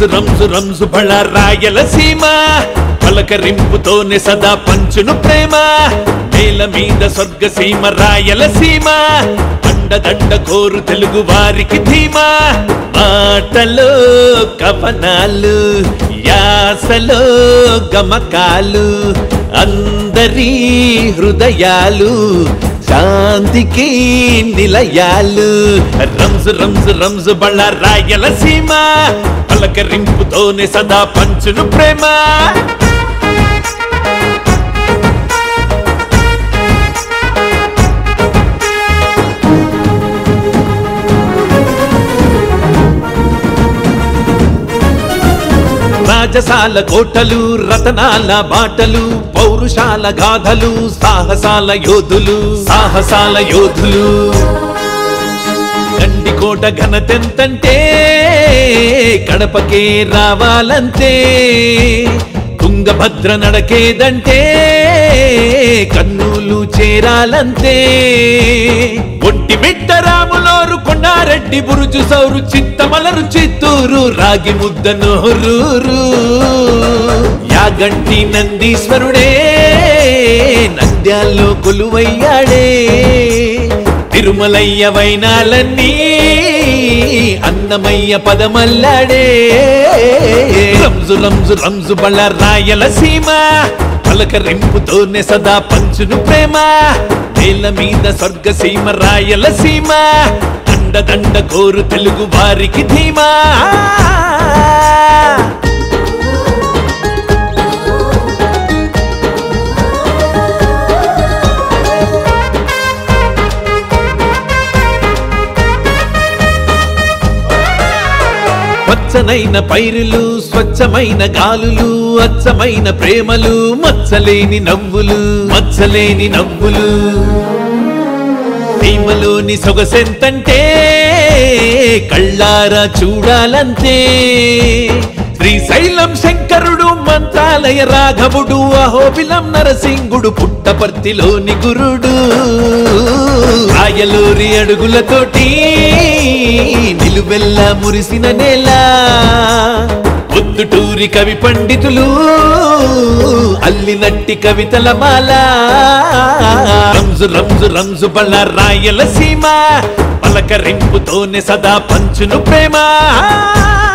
రంజు రంజు రంజు బళ రాయలసీమ పలకరింపుతోనే సదా పంచును ప్రేమ నేల మీద స్వర్గసీమ రాయలసీమ అండదండ కోరు తెలుగు వారికి ధీమా మాటలో కవనాలు యాసలో గమకాలు అందరి హృదయాలు శాంతికి నిలయాలు రంజు రంజు రంజు బళ్ళ రాయలసీమ పలకరింపుతోనే సదా పంచును ప్రేమ రాజసాల కోటలు రతనాల బాటలు పౌరుషాల గాథలు సాహసాల యోధులు సాహసాల యోధులు గండికోట ఘనతెంతంటే కడపకే రావాలంతే తుంగభద్ర నడకేదంటే కన్నులు చేరాలంతే ఒంటి మిట్ట రాములోరు కొండారెడ్డి బురుజు సౌరు చిత్తమలరు చిత్తూరు రాగి ముద్ద నోరూరు యాగంటి నందీశ్వరుడే నంద్యాల్లో కొలువయ్యాడే తిరుమలయ్య వైనాలన్నీ అన్నమయ్య పదమల్లాడే రంజు రంజు రంజు బళ్ళ రాయలసీమ పలకరింపుతోనే సదా పంచును ప్రేమ నేల మీద స్వర్గసీమ రాయలసీమ అండదండ కోరు తెలుగు వారికి ధీమా పచ్చనైన పైరులు స్వచ్ఛమైన గాలులు అచ్చమైన ప్రేమలు మచ్చలేని నవ్వులు మచ్చలేని నవ్వులు ప్రేమలోని సొగసెంతంటే కళ్ళారా చూడాలంతే శ్రీశైలం శంకరుడు మంత్రాలయ రాఘవుడు అహోబిలం నరసింగుడు పుట్టపర్తిలోని గురుడు రాయలూరి అడుగులతోటి నిలువెల్ల మురిసిన నేల పొద్దుటూరి కవి పండితులు అల్లినట్టి కవితల మాల రంజు రంజు రంజు బళ్ళ రాయలసీమ పలకరింపుతోనే సదా పంచును ప్రేమ